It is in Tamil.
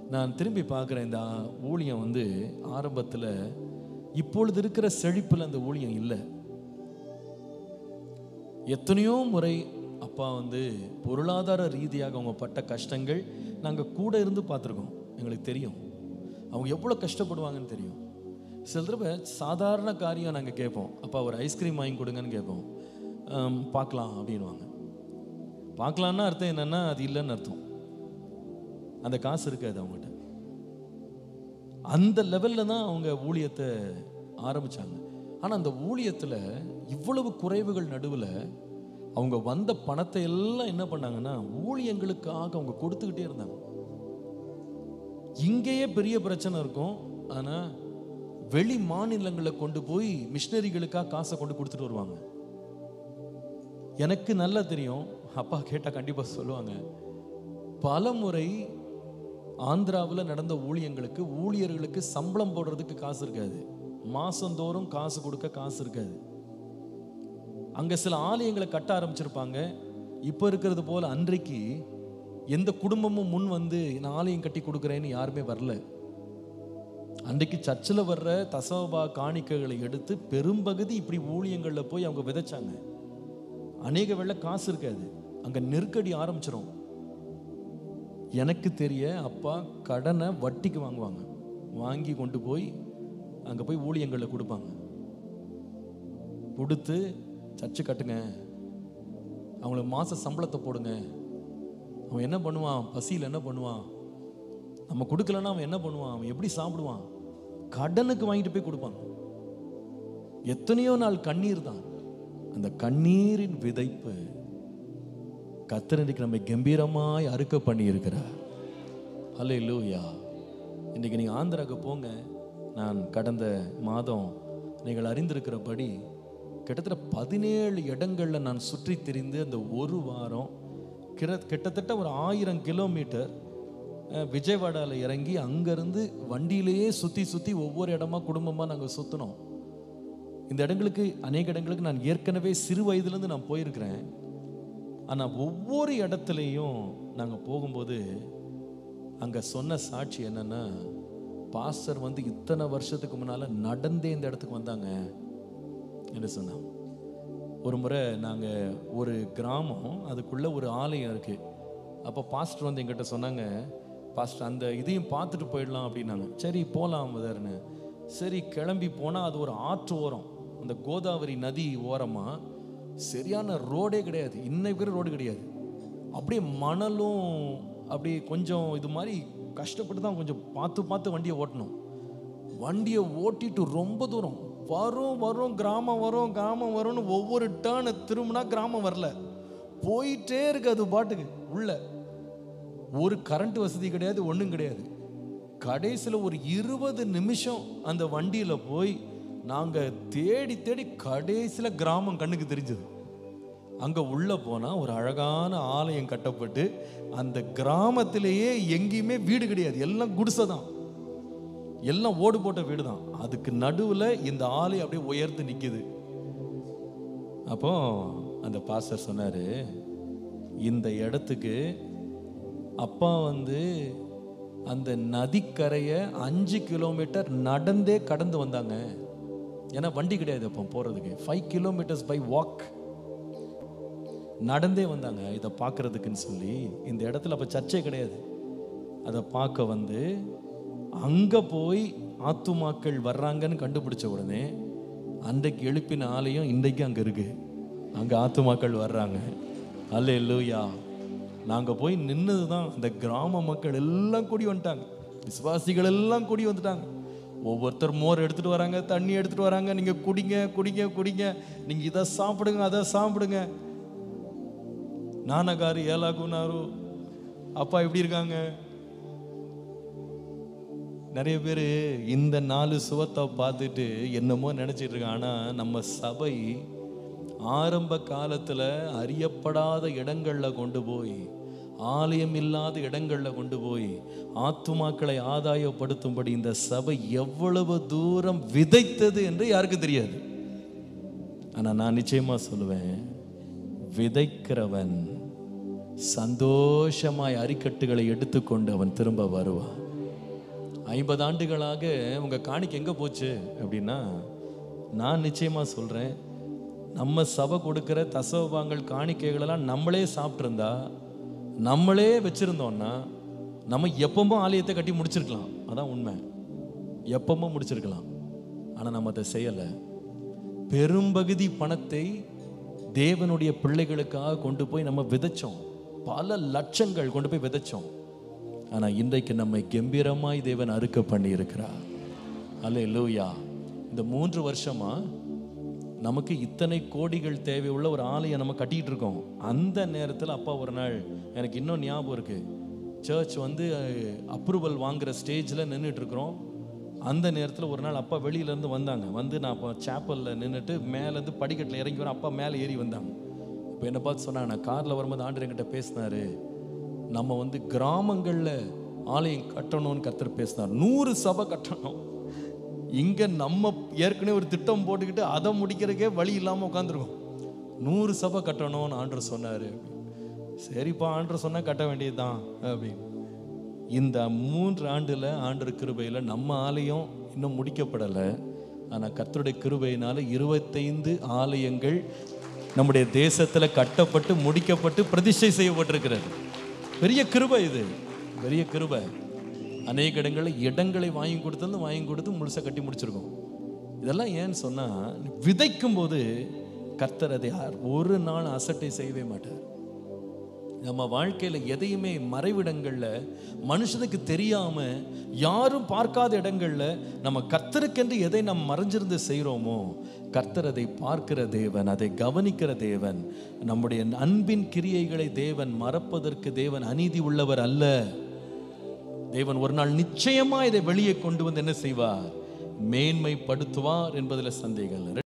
நான் திரும்பி பார்க்குறேன் இந்த ஊழியம் வந்து ஆரம்பத்தில் இப்பொழுது இருக்கிற செழிப்பில் அந்த ஊழியம் இல்லை எத்தனையோ முறை அப்பா வந்து பொருளாதார ரீதியாக அவங்க பட்ட கஷ்டங்கள் நாங்கள் கூட இருந்து பார்த்துருக்கோம் எங்களுக்கு தெரியும் அவங்க எவ்வளோ கஷ்டப்படுவாங்கன்னு தெரியும் சில தடவை சாதாரண காரியம் நாங்கள் கேட்போம் அப்பா ஒரு ஐஸ்கிரீம் வாங்கி கொடுங்கன்னு கேட்போம் "ஆம், பார்க்கலாம் அப்படின்வாங்க பார்க்கலான்னா அர்த்தம் என்னன்னா அது இல்லைன்னு அர்த்தம் அந்த காசு இருக்காது அவங்ககிட்ட அந்த லெவலில் தான் அவங்க ஊழியத்தை ஆரம்பிச்சாங்க ஆனால் அந்த ஊழியத்தில் இவ்வளவு குறைவுகள் நடுவில் அவங்க வந்த பணத்தை எல்லாம் என்ன பண்ணாங்கன்னா ஊழியங்களுக்காக அவங்க கொடுத்துக்கிட்டே இருந்தாங்க இங்கேயே பெரிய பிரச்சனை இருக்கும் ஆனால் வெளி மாநிலங்களில் கொண்டு போய் மிஷினரிகளுக்காக காசை கொண்டு கொடுத்துட்டு வருவாங்க எனக்கு நல்லா தெரியும் அப்பா கேட்டால் கண்டிப்பாக சொல்லுவாங்க பல முறை ஆந்திராவில் நடந்த ஊழியங்களுக்கு ஊழியர்களுக்கு சம்பளம் போடுறதுக்கு காசு இருக்காது மாசந்தோறும் காசு கொடுக்க காசு இருக்காது அங்க சில ஆலயங்களை கட்ட ஆரம்பிச்சிருப்பாங்க இப்போ இருக்கிறது போல அன்றைக்கு எந்த குடும்பமும் முன் வந்து நான் ஆலயம் கட்டி கொடுக்குறேன்னு யாருமே வரல அன்றைக்கு சர்ச்சில் வர்ற தசவபா காணிக்கைகளை எடுத்து பெரும்பகுதி இப்படி ஊழியங்களில் போய் அவங்க விதைச்சாங்க அநேக வெள்ள காசு இருக்காது அங்க நெருக்கடி ஆரம்பிச்சிரும் எனக்கு தெரிய அப்பா கடனை வட்டிக்கு வாங்குவாங்க வாங்கி கொண்டு போய் அங்கே போய் ஊழியங்களில் கொடுப்பாங்க கொடுத்து சர்ச்சு கட்டுங்க அவங்களுக்கு மாத சம்பளத்தை போடுங்க அவன் என்ன பண்ணுவான் பசியில் என்ன பண்ணுவான் நம்ம கொடுக்கலன்னா அவன் என்ன பண்ணுவான் அவன் எப்படி சாப்பிடுவான் கடனுக்கு வாங்கிட்டு போய் கொடுப்பாங்க எத்தனையோ நாள் கண்ணீர் தான் அந்த கண்ணீரின் விதைப்பு கத்தர் இன்னைக்கு நம்மை கம்பீரமாய் அறுக்க பண்ணி இருக்கிறார் ஹலே லூயா இன்னைக்கு நீங்கள் ஆந்திராவுக்கு போங்க நான் கடந்த மாதம் நீங்கள் அறிந்திருக்கிறபடி கிட்டத்தட்ட பதினேழு இடங்களில் நான் சுற்றி திரிந்து அந்த ஒரு வாரம் கிர கிட்டத்தட்ட ஒரு ஆயிரம் கிலோமீட்டர் அஹ், விஜயவாடாவில் இறங்கி அங்கேருந்து வண்டியிலேயே சுற்றி சுற்றி ஒவ்வொரு இடமா குடும்பமாக நாங்கள் சுற்றினோம் இந்த இடங்களுக்கு அநேக இடங்களுக்கு நான் ஏற்கனவே சிறு வயதுலேருந்து நான் போயிருக்கிறேன் ஆனால் ஒவ்வொரு இடத்துலையும் நாங்கள் போகும்போது அங்கே சொன்ன சாட்சி என்னன்னா பாஸ்டர் வந்து இத்தனை வருஷத்துக்கு முன்னால் நடந்தே இந்த இடத்துக்கு வந்தாங்க என்று சொன்னான் ஒரு முறை நாங்கள் ஒரு கிராமம் அதுக்குள்ளே ஒரு ஆலயம் இருக்குது அப்போ பாஸ்டர் வந்து எங்கிட்ட சொன்னாங்க பாஸ்டர் அந்த இதையும் பார்த்துட்டு போயிடலாம் அப்படின்னாங்க சரி போகலாம் முதர்னு சரி கிளம்பி போனால் அது ஒரு ஆற்று ஓரம் அந்த கோதாவரி நதி ஓரமாக சரியான ரோடே கிடையாது இன்னைக்கு வரை ரோடு கிடையாது அப்படியே மணலும் அப்படியே கொஞ்சம் இது மாதிரி கஷ்டப்பட்டு தான் கொஞ்சம் பார்த்து பார்த்து வண்டியை ஓட்டணும் வண்டியை ஓட்டிட்டு ரொம்ப தூரம் வரும் வரும் கிராமம் வரும் கிராமம் வரும்னு ஒவ்வொரு டேர்னை திரும்பினா கிராமம் வரல போயிட்டே இருக்கு அது பாட்டுக்கு உள்ள ஒரு கரண்ட் வசதி கிடையாது ஒன்றும் கிடையாது கடைசியில் ஒரு இருபது நிமிஷம் அந்த வண்டியில் போய் நாங்கள் தேடி தேடி கடைசியில் கிராமம் கண்ணுக்கு தெரிஞ்சது அங்கே உள்ள போனால் ஒரு அழகான ஆலயம் கட்டப்பட்டு அந்த கிராமத்திலேயே எங்கேயுமே வீடு கிடையாது எல்லாம் குடிசை தான் எல்லாம் ஓடு போட்ட வீடு தான் அதுக்கு நடுவில் இந்த ஆலயம் அப்படியே உயர்ந்து நிற்குது அப்போ அந்த பாஸ்டர் சொன்னார் இந்த இடத்துக்கு அப்பா வந்து அந்த நதிக்கரையை அஞ்சு கிலோமீட்டர் நடந்தே கடந்து வந்தாங்க ஏன்னா வண்டி கிடையாது அப்போ போகிறதுக்கு ஃபைவ் கிலோமீட்டர்ஸ் பை வாக் நடந்தே வந்தாங்க இதை பார்க்கறதுக்குன்னு சொல்லி இந்த இடத்துல அப்போ சர்ச்சே கிடையாது அதை பார்க்க வந்து அங்கே போய் ஆத்துமாக்கள் வர்றாங்கன்னு கண்டுபிடிச்ச உடனே அன்றைக்கு எழுப்பின ஆலயம் இன்றைக்கு அங்கே இருக்கு அங்கே ஆத்துமாக்கள் வர்றாங்க அல்ல லூயா நாங்கள் போய் நின்னது தான் அந்த கிராம மக்கள் எல்லாம் கூடி வந்துட்டாங்க விசுவாசிகள் எல்லாம் கூடி வந்துட்டாங்க ஒவ்வொருத்தர் மோர் எடுத்துட்டு வராங்க தண்ணி எடுத்துட்டு வராங்க நீங்க குடிங்க குடிங்க குடிங்க நீங்க இதை சாப்பிடுங்க அதை சாப்பிடுங்க நானகாரு ஏலாகுனாரு அப்பா எப்படி இருக்காங்க நிறைய பேர் இந்த நாலு சுவத்தை பார்த்துட்டு என்னமோ நினைச்சிட்டு இருக்காங்க ஆனா நம்ம சபை ஆரம்ப காலத்துல அறியப்படாத இடங்கள்ல கொண்டு போய் ஆலயம் இல்லாத இடங்கள்ல கொண்டு போய் ஆத்துமாக்களை ஆதாயப்படுத்தும்படி இந்த சபை எவ்வளவு தூரம் விதைத்தது என்று யாருக்கும் தெரியாது ஆனா நான் நிச்சயமா சொல்லுவேன் விதைக்கிறவன் சந்தோஷமாய் அரிக்கட்டுகளை எடுத்துக்கொண்டு அவன் திரும்ப வருவான் ஐம்பது ஆண்டுகளாக உங்க காணிக்கை எங்க போச்சு அப்படின்னா நான் நிச்சயமா சொல்றேன் நம்ம சபை கொடுக்கிற தசவபாங்கள் காணிக்கைகளெல்லாம் நம்மளே சாப்பிட்ருந்தா நம்மளே வச்சிருந்தோம்னா நம்ம எப்பவும் ஆலயத்தை கட்டி முடிச்சிருக்கலாம் அதான் உண்மை எப்பவும் முடிச்சிருக்கலாம் ஆனா நம்ம அதை செய்யலை பெரும்பகுதி பணத்தை தேவனுடைய பிள்ளைகளுக்காக கொண்டு போய் நம்ம விதைச்சோம் பல லட்சங்கள் கொண்டு போய் விதைச்சோம் ஆனா இன்றைக்கு நம்மை கம்பீரமாய் தேவன் அறுக்க பண்ணி இருக்கிறார் அல்ல லூயா இந்த மூன்று வருஷமா நமக்கு இத்தனை கோடிகள் தேவையுள்ள ஒரு ஆலயம் நம்ம கட்டிட்டு இருக்கோம் அந்த நேரத்தில் அப்பா ஒரு நாள் எனக்கு இன்னும் ஞாபகம் இருக்கு சர்ச் வந்து அப்ரூவல் வாங்குற ஸ்டேஜில் நின்றுட்டு இருக்கிறோம் அந்த நேரத்தில் ஒரு நாள் அப்பா வெளியிலேருந்து வந்தாங்க வந்து நான் அப்போ சேப்பலில் நின்றுட்டு மேலேருந்து படிக்கட்டில் இறங்கி வர அப்பா மேலே ஏறி வந்தாங்க இப்போ என்னை பார்த்து சொன்னாங்க நான் காரில் வரும்போது ஆண்டு என்கிட்ட பேசினாரு நம்ம வந்து கிராமங்களில் ஆலயம் கட்டணும்னு கத்தர் பேசினார் நூறு சபை கட்டணும் இங்க நம்ம ஏற்கனவே ஒரு திட்டம் போட்டுக்கிட்டு அதை முடிக்கிறதுக்கே வழி இல்லாம உட்காந்துருக்கோம் நூறு சபை கட்டணும்னு ஆண்டர் சொன்னாரு சரிப்பா ஆண்டர் சொன்னா கட்ட வேண்டியதுதான் அப்படின்னு இந்த மூன்று ஆண்டுல ஆண்டர் கிருபையில நம்ம ஆலயம் இன்னும் முடிக்கப்படலை ஆனா கர்த்தருடைய கிருபையினால இருபத்தைந்து ஆலயங்கள் நம்முடைய தேசத்துல கட்டப்பட்டு முடிக்கப்பட்டு பிரதிஷ்டை செய்யப்பட்டிருக்கிறது பெரிய கிருபை இது பெரிய கிருபை அநேக இடங்களில் இடங்களை வாங்கி கொடுத்தது வாங்கி கொடுத்து முழுசாக கட்டி முடிச்சிருக்கோம் இதெல்லாம் ஏன்னு சொன்னா விதைக்கும் போது கர்த்தர் அதை யார் ஒரு நாள் அசட்டை செய்யவே மாட்டார் நம்ம வாழ்க்கையில எதையுமே மறைவிடங்கள்ல மனுஷனுக்கு தெரியாம யாரும் பார்க்காத இடங்கள்ல நம்ம கர்த்தருக்கென்று எதை நாம் மறைஞ்சிருந்து செய்கிறோமோ கர்த்தர் அதை பார்க்கிற தேவன் அதை கவனிக்கிற தேவன் நம்முடைய அன்பின் கிரியைகளை தேவன் மறப்பதற்கு தேவன் அநீதி உள்ளவர் அல்ல தேவன் ஒரு நாள் நிச்சயமா இதை வெளியே கொண்டு வந்து என்ன செய்வார் மேன்மைப்படுத்துவார் என்பதில் சந்தேகம் இல்லை